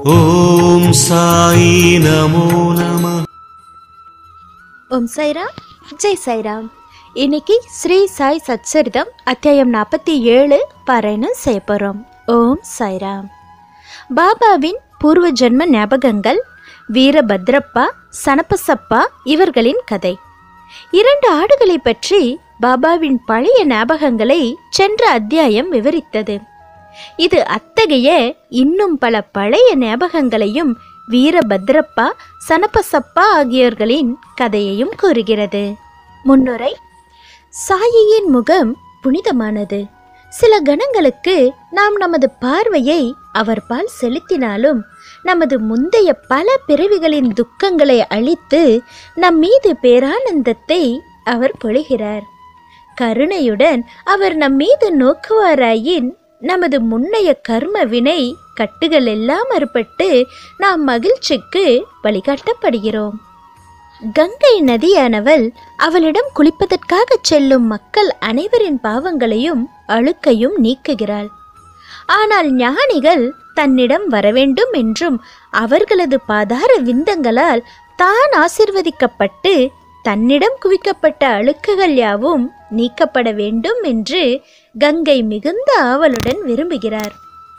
ॐ साई नमो नमः ஓம் சாய்ராம் ஜெய் சாய்ராம் இன்னைக்கு ஸ்ரீ சாய் சச்சரிதம் அத்தியாயம் நாற்பத்தி ஏழு பாராயணம் செய்ய போகிறோம் ஓம் சாய்ராம் பாபாவின் பூர்வ ஜென்ம ஞாபகங்கள் வீரபத்ரப்பா சனப்பசப்பா இவர்களின் கதை இரண்டு ஆடுகளை பற்றி பாபாவின் பழைய ஞாபகங்களை சென்ற அத்தியாயம் விவரித்தது இது அத்தகைய இன்னும் பல பழைய ஞாபகங்களையும் வீரபத்ரப்பா சனப்பசப்பா ஆகியோர்களின் கதையையும் கூறுகிறது முன்னுரை சாயியின் முகம் புனிதமானது சில கணங்களுக்கு நாம் நமது பார்வையை அவர் பால் செலுத்தினாலும் நமது முந்தைய பல பிறவிகளின் துக்கங்களை அழித்து நம் மீது பேரானந்தத்தை அவர் பொழிகிறார் கருணையுடன் அவர் நம் மீது நோக்குவாராயின் நமது முன்னைய கர்ம வினை கட்டுகள் எல்லாம் அறுபட்டு நாம் மகிழ்ச்சிக்கு வழிகாட்டப்படுகிறோம் கங்கை நதியானவள் அவளிடம் குளிப்பதற்காக செல்லும் மக்கள் அனைவரின் பாவங்களையும் அழுக்கையும் நீக்குகிறாள் ஆனால் ஞானிகள் தன்னிடம் வரவேண்டும் என்றும் அவர்களது பாதார விந்தங்களால் தான் ஆசிர்வதிக்கப்பட்டு தன்னிடம் குவிக்கப்பட்ட அழுக்குகள் யாவும் நீக்கப்பட வேண்டும் என்று கங்கை மிகுந்த ஆவலுடன் விரும்புகிறார்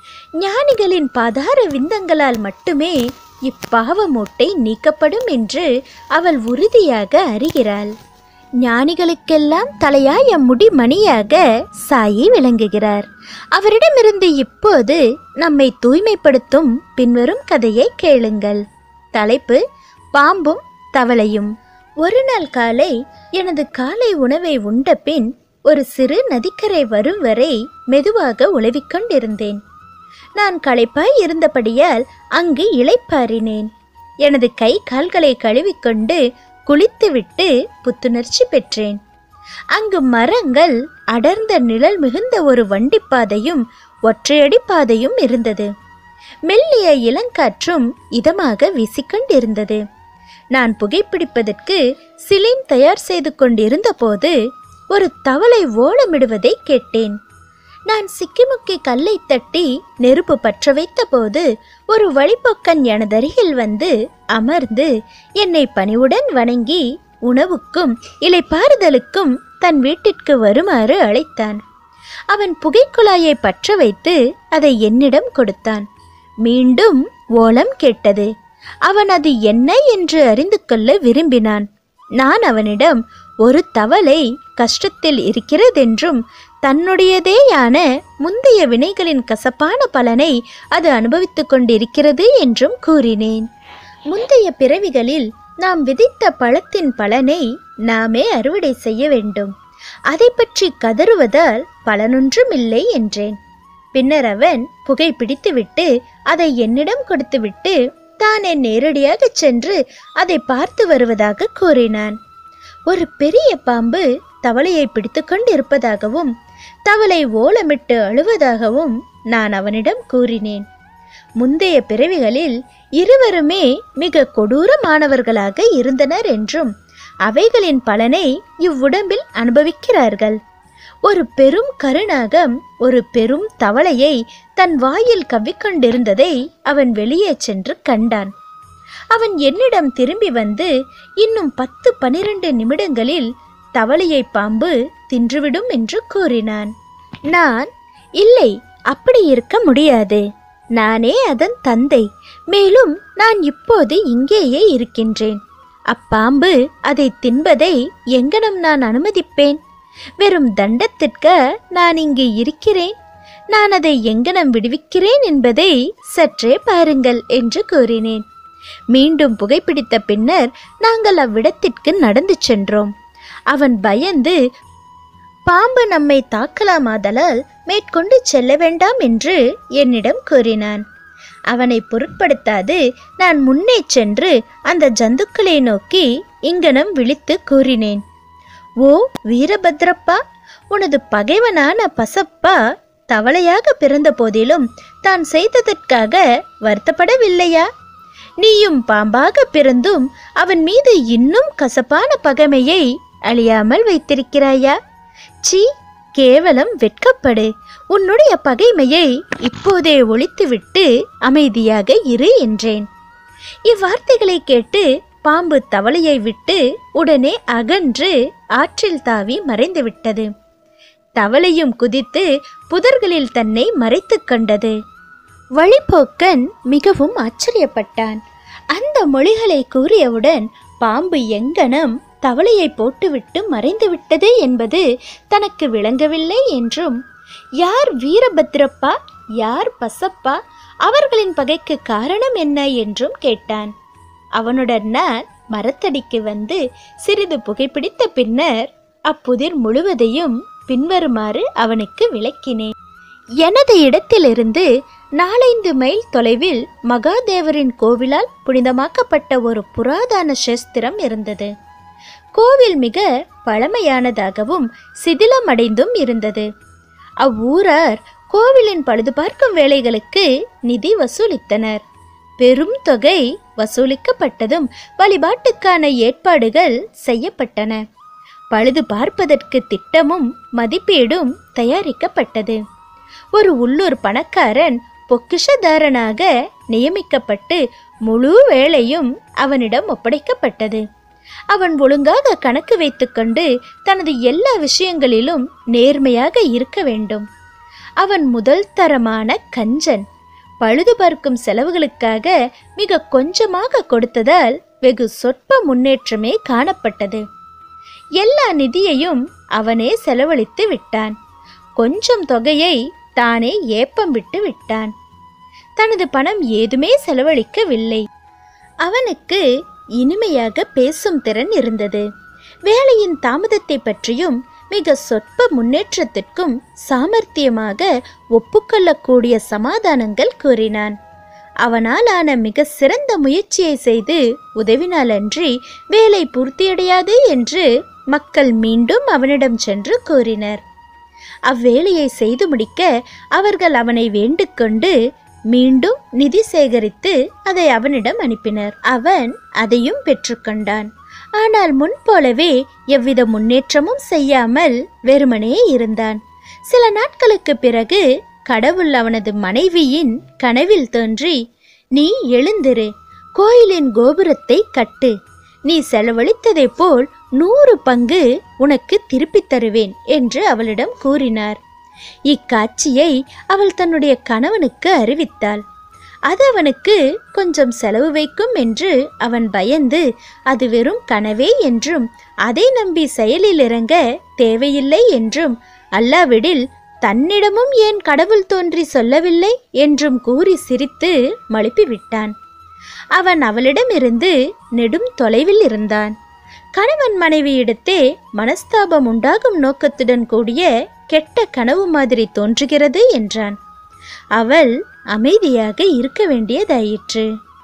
ஞானிகளின் பாதார விந்தங்களால் மட்டுமே இப்பாவ மூட்டை நீக்கப்படும் என்று அவள் உறுதியாக அறிகிறாள் ஞானிகளுக்கெல்லாம் தலையாய முடிமணியாக சாயி விளங்குகிறார் அவரிடமிருந்து இப்போது நம்மை தூய்மைப்படுத்தும் பின்வரும் கதையை கேளுங்கள் தலைப்பு பாம்பும் தவளையும் ஒரு நாள் காலை எனது காலை உணவை உண்ட பின் ஒரு சிறு நதிக்கரை வரும் வரை மெதுவாக உழவிக் கொண்டிருந்தேன் நான் களைப்பாய் இருந்தபடியால் அங்கு இளைப்பாறினேன் எனது கை கால்களை கழுவிக்கொண்டு குளித்துவிட்டு புத்துணர்ச்சி பெற்றேன் அங்கு மரங்கள் அடர்ந்த நிழல் மிகுந்த ஒரு வண்டிப்பாதையும் ஒற்றையடி பாதையும் இருந்தது மெல்லிய இளங்காற்றும் இதமாக வீசிக்கொண்டிருந்தது நான் புகைப்பிடிப்பதற்கு சிலிம் தயார் செய்து கொண்டிருந்த போது ஒரு தவளை ஓலமிடுவதை கேட்டேன் நான் சிக்கிமுக்கி கல்லை தட்டி நெருப்பு பற்ற வைத்த போது ஒரு வழிப்போக்கன் எனதருகில் வந்து அமர்ந்து என்னை பணிவுடன் வணங்கி உணவுக்கும் இலைப்பாறுதலுக்கும் தன் வீட்டிற்கு வருமாறு அழைத்தான் அவன் புகைக்குழாயை பற்ற வைத்து அதை என்னிடம் கொடுத்தான் மீண்டும் ஓலம் கேட்டது அவன் அது என்ன என்று அறிந்து கொள்ள விரும்பினான் நான் அவனிடம் ஒரு தவளை கஷ்டத்தில் இருக்கிறதென்றும் தன்னுடையதேயான முந்தைய வினைகளின் கசப்பான பலனை அது அனுபவித்துக் கொண்டிருக்கிறது என்றும் கூறினேன் முந்தைய பிறவிகளில் நாம் விதித்த பழத்தின் பலனை நாமே அறுவடை செய்ய வேண்டும் அதை பற்றி கதறுவதால் பலனொன்றும் இல்லை என்றேன் பின்னர் அவன் புகை பிடித்துவிட்டு அதை என்னிடம் கொடுத்துவிட்டு தானே நேரடியாக சென்று அதை பார்த்து வருவதாக கூறினான் ஒரு பெரிய பாம்பு தவளையை பிடித்து கொண்டிருப்பதாகவும் தவளை ஓலமிட்டு அழுவதாகவும் நான் அவனிடம் கூறினேன் முந்தைய பிறவிகளில் இருவருமே மிக கொடூரமானவர்களாக இருந்தனர் என்றும் அவைகளின் பலனை இவ்வுடம்பில் அனுபவிக்கிறார்கள் ஒரு பெரும் கருநாகம் ஒரு பெரும் தவளையை தன் வாயில் கவ்விக்கொண்டிருந்ததை அவன் வெளியே சென்று கண்டான் அவன் என்னிடம் திரும்பி வந்து இன்னும் பத்து பனிரெண்டு நிமிடங்களில் தவளையை பாம்பு தின்றுவிடும் என்று கூறினான் நான் இல்லை அப்படி இருக்க முடியாது நானே அதன் தந்தை மேலும் நான் இப்போது இங்கேயே இருக்கின்றேன் அப்பாம்பு அதை தின்பதை எங்கனம் நான் அனுமதிப்பேன் வெறும் தண்டத்திற்க நான் இங்கு இருக்கிறேன் நான் அதை எங்கனம் விடுவிக்கிறேன் என்பதை சற்றே பாருங்கள் என்று கூறினேன் மீண்டும் புகைப்பிடித்த பின்னர் நாங்கள் அவ்விடத்திற்கு நடந்து சென்றோம் அவன் பயந்து பாம்பு நம்மை தாக்கலாமாதலால் மேற்கொண்டு செல்ல வேண்டாம் என்று என்னிடம் கூறினான் அவனை பொருட்படுத்தாது நான் முன்னே சென்று அந்த ஜந்துக்களை நோக்கி இங்கனம் விழித்து கூறினேன் ஓ வீரபத்ரப்பா உனது பகைவனான பசப்பா தவளையாக பிறந்த போதிலும் தான் செய்ததற்காக வருத்தப்படவில்லையா நீயும் பாம்பாக பிறந்தும் அவன் மீது இன்னும் கசப்பான பகைமையை அழியாமல் வைத்திருக்கிறாயா சீ கேவலம் வெட்கப்படு உன்னுடைய பகைமையை இப்போதே ஒழித்துவிட்டு அமைதியாக இரு என்றேன் இவ்வார்த்தைகளை கேட்டு பாம்பு தவளையை விட்டு உடனே அகன்று ஆற்றில் தாவி மறைந்துவிட்டது தவளையும் குதித்து புதர்களில் தன்னை மறைத்துக் கண்டது வழிப்போக்கன் மிகவும் ஆச்சரியப்பட்டான் அந்த மொழிகளை கூறியவுடன் பாம்பு எங்கனம் தவளையை போட்டுவிட்டு மறைந்து விட்டது என்பது தனக்கு விளங்கவில்லை என்றும் யார் வீரபத்ரப்பா யார் பசப்பா அவர்களின் பகைக்கு காரணம் என்ன என்றும் கேட்டான் அவனுடன் நான் மரத்தடிக்கு வந்து சிறிது புகைப்பிடித்த பின்னர் அப்புதிர் முழுவதையும் பின்வருமாறு அவனுக்கு விளக்கினேன் எனது இடத்திலிருந்து நாலைந்து மைல் தொலைவில் மகாதேவரின் கோவிலால் புனிதமாக்கப்பட்ட ஒரு புராதன சேஸ்திரம் இருந்தது கோவில் மிக பழமையானதாகவும் சிதிலமடைந்தும் இருந்தது அவ்வூரார் கோவிலின் பழுது பார்க்கும் வேலைகளுக்கு நிதி வசூலித்தனர் பெரும் தொகை வசூலிக்கப்பட்டதும் வழிபாட்டுக்கான ஏற்பாடுகள் செய்யப்பட்டன பழுது பார்ப்பதற்கு திட்டமும் மதிப்பீடும் தயாரிக்கப்பட்டது ஒரு உள்ளூர் பணக்காரன் பொக்கிஷதாரனாக நியமிக்கப்பட்டு முழு வேலையும் அவனிடம் ஒப்படைக்கப்பட்டது அவன் ஒழுங்காக கணக்கு வைத்துக்கொண்டு தனது எல்லா விஷயங்களிலும் நேர்மையாக இருக்க வேண்டும் அவன் முதல் தரமான கஞ்சன் பழுது பார்க்கும் செலவுகளுக்காக மிக கொஞ்சமாக கொடுத்ததால் வெகு சொற்ப முன்னேற்றமே காணப்பட்டது எல்லா நிதியையும் அவனே செலவழித்து விட்டான் கொஞ்சம் தொகையை தானே ஏப்பம் விட்டு விட்டான் தனது பணம் ஏதுமே செலவழிக்கவில்லை அவனுக்கு இனிமையாக பேசும் திறன் இருந்தது வேலையின் தாமதத்தை பற்றியும் மிக சொற்ப முன்னேற்றத்திற்கும் சாமர்த்தியமாக ஒப்புக்கொள்ளக்கூடிய சமாதானங்கள் கூறினான் அவனால் ஆன மிக சிறந்த முயற்சியை செய்து உதவினாலன்றி வேலை பூர்த்தியடையாது என்று மக்கள் மீண்டும் அவனிடம் சென்று கூறினர் அவ்வேலையை செய்து முடிக்க அவர்கள் அவனை வேண்டுகொண்டு மீண்டும் நிதி சேகரித்து அதை அவனிடம் அனுப்பினர் அவன் அதையும் பெற்றுக்கொண்டான் ஆனால் முன்போலவே எவ்வித முன்னேற்றமும் செய்யாமல் வெறுமனே இருந்தான் சில நாட்களுக்கு பிறகு கடவுள் அவனது மனைவியின் கனவில் தோன்றி நீ எழுந்திரு கோயிலின் கோபுரத்தை கட்டு நீ செலவழித்ததைப் போல் நூறு பங்கு உனக்கு திருப்பித் தருவேன் என்று அவளிடம் கூறினார் இக்காட்சியை அவள் தன்னுடைய கணவனுக்கு அறிவித்தாள் அது அவனுக்கு கொஞ்சம் செலவு வைக்கும் என்று அவன் பயந்து அது வெறும் கனவே என்றும் அதை நம்பி செயலில் இறங்க தேவையில்லை என்றும் அல்லாவிடில் தன்னிடமும் ஏன் கடவுள் தோன்றி சொல்லவில்லை என்றும் கூறி சிரித்து மழுப்பிவிட்டான் அவன் அவளிடமிருந்து நெடும் தொலைவில் இருந்தான் கணவன் மனைவியிடத்தே மனஸ்தாபம் உண்டாகும் நோக்கத்துடன் கூடிய கெட்ட கனவு மாதிரி தோன்றுகிறது என்றான் அவள் அமைதியாக இருக்க வேண்டியதாயிற்று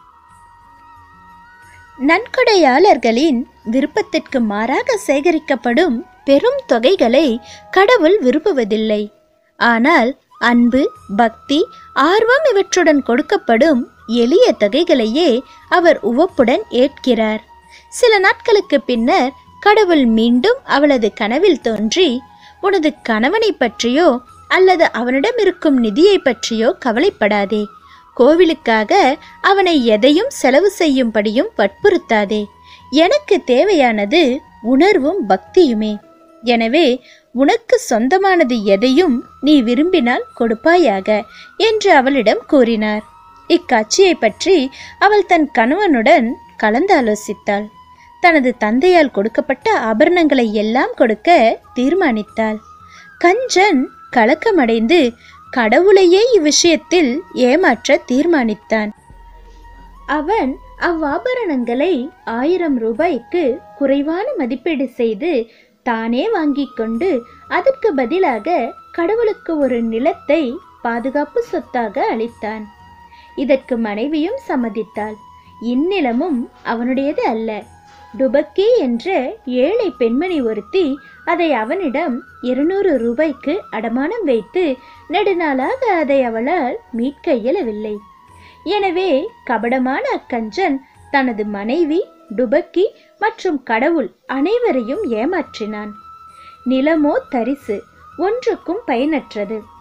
நன்கொடையாளர்களின் விருப்பத்திற்கு மாறாக சேகரிக்கப்படும் பெரும் தொகைகளை கடவுள் விரும்புவதில்லை ஆனால் அன்பு பக்தி ஆர்வம் இவற்றுடன் கொடுக்கப்படும் எளிய தொகைகளையே அவர் உவப்புடன் ஏற்கிறார் சில நாட்களுக்கு பின்னர் கடவுள் மீண்டும் அவளது கனவில் தோன்றி உனது கணவனை பற்றியோ அல்லது அவனிடம் இருக்கும் நிதியை பற்றியோ கவலைப்படாதே கோவிலுக்காக அவனை எதையும் செலவு செய்யும்படியும் வற்புறுத்தாதே எனக்கு தேவையானது உணர்வும் பக்தியுமே எனவே உனக்கு சொந்தமானது எதையும் நீ விரும்பினால் கொடுப்பாயாக என்று அவளிடம் கூறினார் இக்காட்சியை பற்றி அவள் தன் கணவனுடன் கலந்தாலோசித்தாள் தனது தந்தையால் கொடுக்கப்பட்ட ஆபரணங்களை எல்லாம் கொடுக்க தீர்மானித்தாள் கஞ்சன் கலக்கமடைந்து கடவுளையே இவ்விஷயத்தில் ஏமாற்ற தீர்மானித்தான் அவன் அவ்வாபரணங்களை ஆயிரம் ரூபாய்க்கு குறைவான மதிப்பீடு செய்து தானே வாங்கிக் கொண்டு அதற்கு பதிலாக கடவுளுக்கு ஒரு நிலத்தை பாதுகாப்பு சொத்தாக அளித்தான் இதற்கு மனைவியும் சம்மதித்தாள் இந்நிலமும் அவனுடையது அல்ல டுபக்கி என்ற ஏழை பெண்மணி ஒருத்தி அதை அவனிடம் இருநூறு ரூபாய்க்கு அடமானம் வைத்து நெடுநாளாக அதை அவளால் மீட்க இயலவில்லை எனவே கபடமான அக்கஞ்சன் தனது மனைவி டுபக்கி மற்றும் கடவுள் அனைவரையும் ஏமாற்றினான் நிலமோ தரிசு ஒன்றுக்கும் பயனற்றது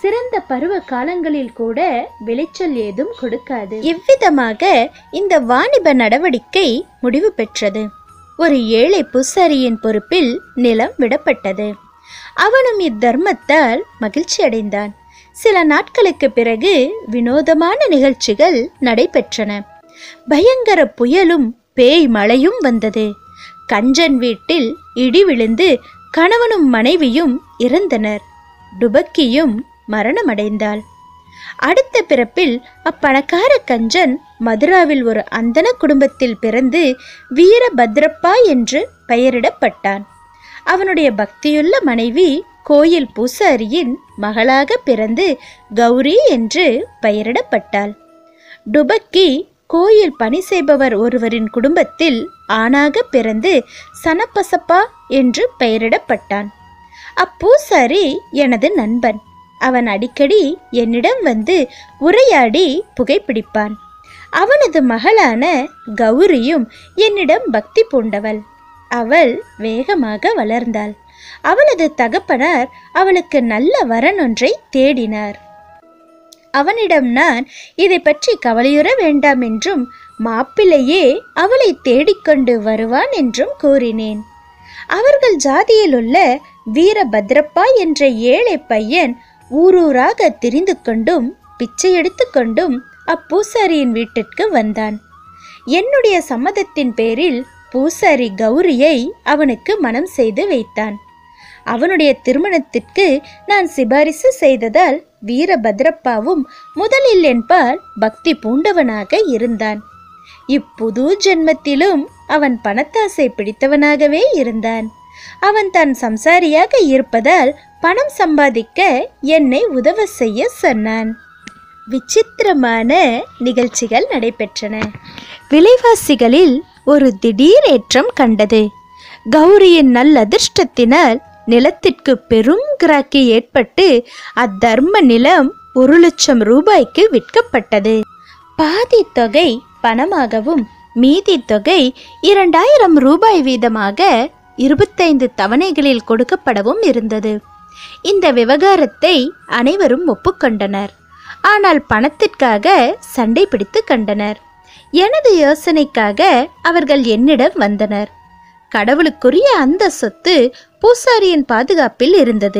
சிறந்த பருவ காலங்களில் கூட விளைச்சல் ஏதும் கொடுக்காது இவ்விதமாக இந்த வாணிப நடவடிக்கை முடிவு பெற்றது ஒரு ஏழை பூசாரியின் பொறுப்பில் நிலம் விடப்பட்டது அவனும் இத்தர்மத்தால் மகிழ்ச்சி அடைந்தான் சில நாட்களுக்கு பிறகு வினோதமான நிகழ்ச்சிகள் நடைபெற்றன பயங்கர புயலும் பேய் மழையும் வந்தது கஞ்சன் வீட்டில் இடி விழுந்து கணவனும் மனைவியும் இறந்தனர் டுபக்கியும் மரணமடைந்தாள் அடுத்த பிறப்பில் அப்பணக்கார கஞ்சன் மதுராவில் ஒரு அந்தன குடும்பத்தில் பிறந்து வீரபத்ரப்பா என்று பெயரிடப்பட்டான் அவனுடைய பக்தியுள்ள மனைவி கோயில் பூசாரியின் மகளாக பிறந்து கௌரி என்று பெயரிடப்பட்டாள் டுபக்கி கோயில் பணி செய்பவர் ஒருவரின் குடும்பத்தில் ஆணாக பிறந்து சனப்பசப்பா என்று பெயரிடப்பட்டான் அப்பூசாரி எனது நண்பன் அவன் அடிக்கடி என்னிடம் வந்து உரையாடி புகைப்பிடிப்பான் அவனது மகளான கௌரியும் என்னிடம் பக்தி பூண்டவள் அவள் வேகமாக வளர்ந்தாள் அவளது தகப்பனார் அவளுக்கு நல்ல வரன் ஒன்றை தேடினார் அவனிடம் நான் இதை பற்றி கவலையுற வேண்டாம் என்றும் மாப்பிள்ளையே அவளை தேடிக்கொண்டு வருவான் என்றும் கூறினேன் அவர்கள் ஜாதியில் உள்ள வீரபத்ரப்பா என்ற ஏழை பையன் ஊரூராக திரிந்து கொண்டும் பிச்சை எடுத்துக்கொண்டும் அப்பூசாரியின் வீட்டிற்கு வந்தான் என்னுடைய சம்மதத்தின் பேரில் பூசாரி கௌரியை அவனுக்கு மனம் செய்து வைத்தான் அவனுடைய திருமணத்திற்கு நான் சிபாரிசு செய்ததால் வீரபத்ரப்பாவும் முதலில் என்பால் பக்தி பூண்டவனாக இருந்தான் இப்புது ஜென்மத்திலும் அவன் பணத்தாசை பிடித்தவனாகவே இருந்தான் அவன் தன் சம்சாரியாக இருப்பதால் பணம் சம்பாதிக்க என்னை உதவ செய்ய சொன்னான் விசித்திரமான நிகழ்ச்சிகள் நடைபெற்றன விலைவாசிகளில் ஒரு திடீர் ஏற்றம் கண்டது கௌரியின் நல்லதிர்ஷ்டத்தினால் நிலத்திற்கு பெரும் கிராக்கி ஏற்பட்டு அத்தர்ம நிலம் ஒரு லட்சம் ரூபாய்க்கு விற்கப்பட்டது பாதி தொகை பணமாகவும் மீதி தொகை இரண்டாயிரம் ரூபாய் வீதமாக இருபத்தைந்து தவணைகளில் கொடுக்கப்படவும் இருந்தது இந்த விவகாரத்தை அனைவரும் ஒப்புக்கொண்டனர் ஆனால் பணத்திற்காக சண்டை பிடித்து கண்டனர் எனது யோசனைக்காக அவர்கள் என்னிடம் வந்தனர் கடவுளுக்குரிய அந்த சொத்து பூசாரியின் பாதுகாப்பில் இருந்தது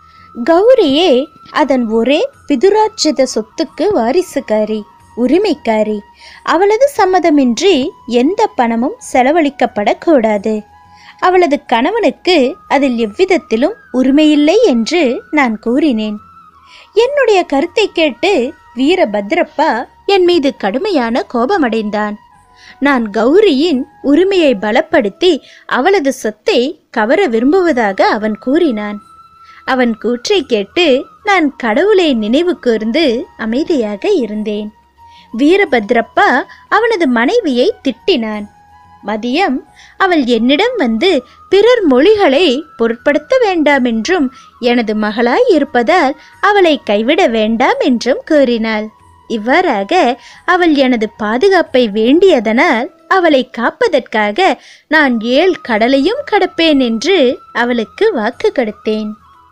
கௌரியே அதன் ஒரே பிதுராட்சித சொத்துக்கு வாரிசுக்காரி உரிமைக்காரி அவளது சம்மதமின்றி எந்த பணமும் செலவழிக்கப்படக்கூடாது அவளது கணவனுக்கு அதில் எவ்விதத்திலும் உரிமையில்லை என்று நான் கூறினேன் என்னுடைய கருத்தை கேட்டு வீரபத்ரப்பா என் மீது கடுமையான கோபமடைந்தான் நான் கௌரியின் உரிமையை பலப்படுத்தி அவளது சொத்தை கவர விரும்புவதாக அவன் கூறினான் அவன் கூற்றை கேட்டு நான் கடவுளை நினைவு கூர்ந்து அமைதியாக இருந்தேன் வீரபத்ரப்பா அவனது மனைவியை திட்டினான் மதியம் அவள் என்னிடம் வந்து பிறர் மொழிகளை பொருட்படுத்த வேண்டாம் என்றும் எனது மகளாய் இருப்பதால் அவளை கைவிட வேண்டாம் என்றும் கூறினாள் இவ்வாறாக அவள் எனது பாதுகாப்பை வேண்டியதனால் அவளை காப்பதற்காக நான் ஏழ் கடலையும் கடப்பேன் என்று அவளுக்கு வாக்கு கொடுத்தேன்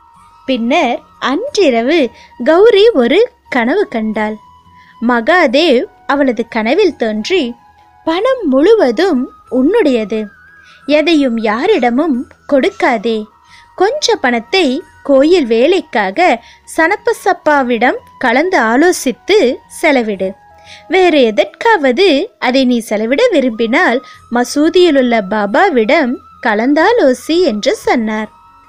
பின்னர் அன்றிரவு கௌரி ஒரு கனவு கண்டாள் மகாதேவ் அவளது கனவில் தோன்றி பணம் முழுவதும் உன்னுடையது எதையும் யாரிடமும் கொடுக்காதே கொஞ்ச பணத்தை கோயில் வேலைக்காக சனப்பசப்பாவிடம் கலந்து ஆலோசித்து செலவிடு வேறு எதற்காவது அதை நீ செலவிட விரும்பினால் மசூதியிலுள்ள பாபாவிடம் கலந்தாலோசி என்று சொன்னார்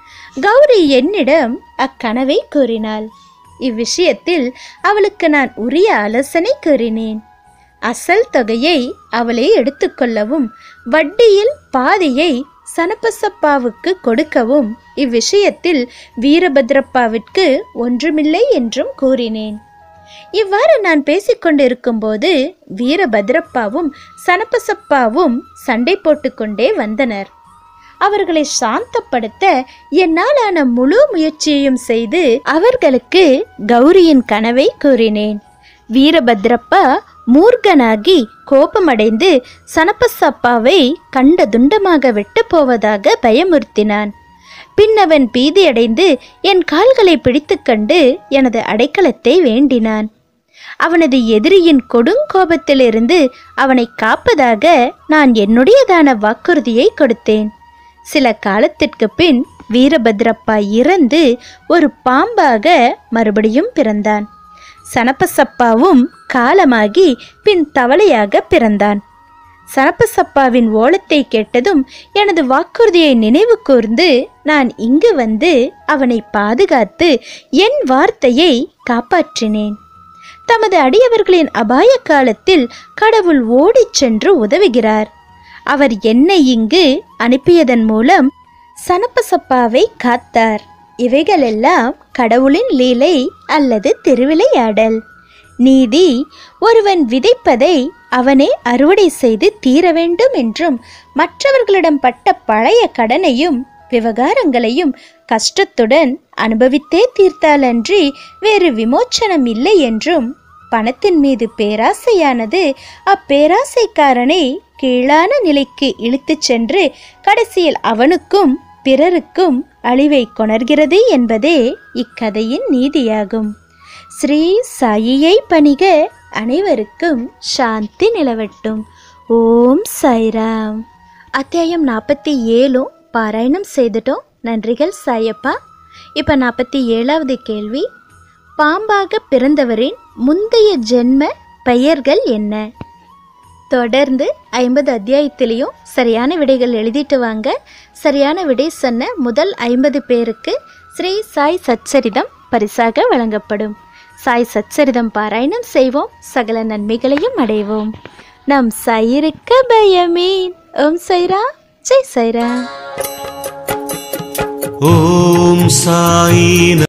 கௌரி என்னிடம் அக்கனவை கூறினாள் இவ்விஷயத்தில் அவளுக்கு நான் உரிய ஆலோசனை கூறினேன் அசல் தொகையை அவளே எடுத்துக்கொள்ளவும் வட்டியில் பாதியை சனப்பசப்பாவுக்கு கொடுக்கவும் இவ்விஷயத்தில் வீரபத்ரப்பாவிற்கு ஒன்றுமில்லை என்றும் கூறினேன் இவ்வாறு நான் பேசிக்கொண்டிருக்கும்போது வீரபத்ரப்பாவும் சனப்பசப்பாவும் சண்டை போட்டுக்கொண்டே வந்தனர் அவர்களை சாந்தப்படுத்த என்னாலான முழு முயற்சியையும் செய்து அவர்களுக்கு கௌரியின் கனவை கூறினேன் வீரபத்ரப்பா மூர்க்கனாகி கோபமடைந்து சனப்பசப்பாவை கண்ட துண்டமாக வெட்டப் போவதாக பயமுறுத்தினான் பின்னவன் பீதியடைந்து என் கால்களை பிடித்துக்கண்டு எனது அடைக்கலத்தை வேண்டினான் அவனது எதிரியின் கொடுங்கோபத்திலிருந்து அவனை காப்பதாக நான் என்னுடையதான வாக்குறுதியை கொடுத்தேன் சில காலத்திற்கு பின் வீரபத்ரப்பா இறந்து ஒரு பாம்பாக மறுபடியும் பிறந்தான் சனப்பசப்பாவும் காலமாகி பின் தவளையாக பிறந்தான் சனப்பசப்பாவின் ஓலத்தை கேட்டதும் எனது வாக்குறுதியை நினைவு கூர்ந்து நான் இங்கு வந்து அவனை பாதுகாத்து என் வார்த்தையை காப்பாற்றினேன் தமது அடியவர்களின் அபாய காலத்தில் கடவுள் ஓடிச் சென்று உதவுகிறார் அவர் என்னை இங்கு அனுப்பியதன் மூலம் சனப்பசப்பாவை காத்தார் இவைகளெல்லாம் கடவுளின் லீலை அல்லது திருவிளையாடல் நீதி ஒருவன் விதைப்பதை அவனே அறுவடை செய்து தீர வேண்டும் என்றும் மற்றவர்களிடம் பட்ட பழைய கடனையும் விவகாரங்களையும் கஷ்டத்துடன் அனுபவித்தே தீர்த்தாலன்றி வேறு விமோச்சனம் இல்லை என்றும் பணத்தின் மீது பேராசையானது அப்பேராசைக்காரனை கீழான நிலைக்கு இழுத்துச் சென்று கடைசியில் அவனுக்கும் பிறருக்கும் அழிவை கொணர்கிறது என்பதே இக்கதையின் நீதியாகும் ஸ்ரீ சாயியை பணிக அனைவருக்கும் சாந்தி நிலவட்டும் ஓம் சாய்ராம் அத்தியாயம் நாற்பத்தி ஏழும் பாராயணம் செய்துட்டோம் நன்றிகள் சாயப்பா இப்போ நாற்பத்தி ஏழாவது கேள்வி பாம்பாக பிறந்தவரின் முந்தைய ஜென்ம பெயர்கள் என்ன தொடர்ந்து ஐம்பது அத்தியாயத்திலையும் சரியான விடைகள் எழுதிட்டு வாங்க சரியான விடை சொன்ன முதல் ஐம்பது பேருக்கு ஸ்ரீ சாய் சச்சரிதம் பரிசாக வழங்கப்படும் சாய் சச்சரிதம் பாராயணம் செய்வோம் சகல நன்மைகளையும் அடைவோம் நம் சாயிருக்க பயமேன் ஓம் சைரா ஜெய் சைரா ॐ साई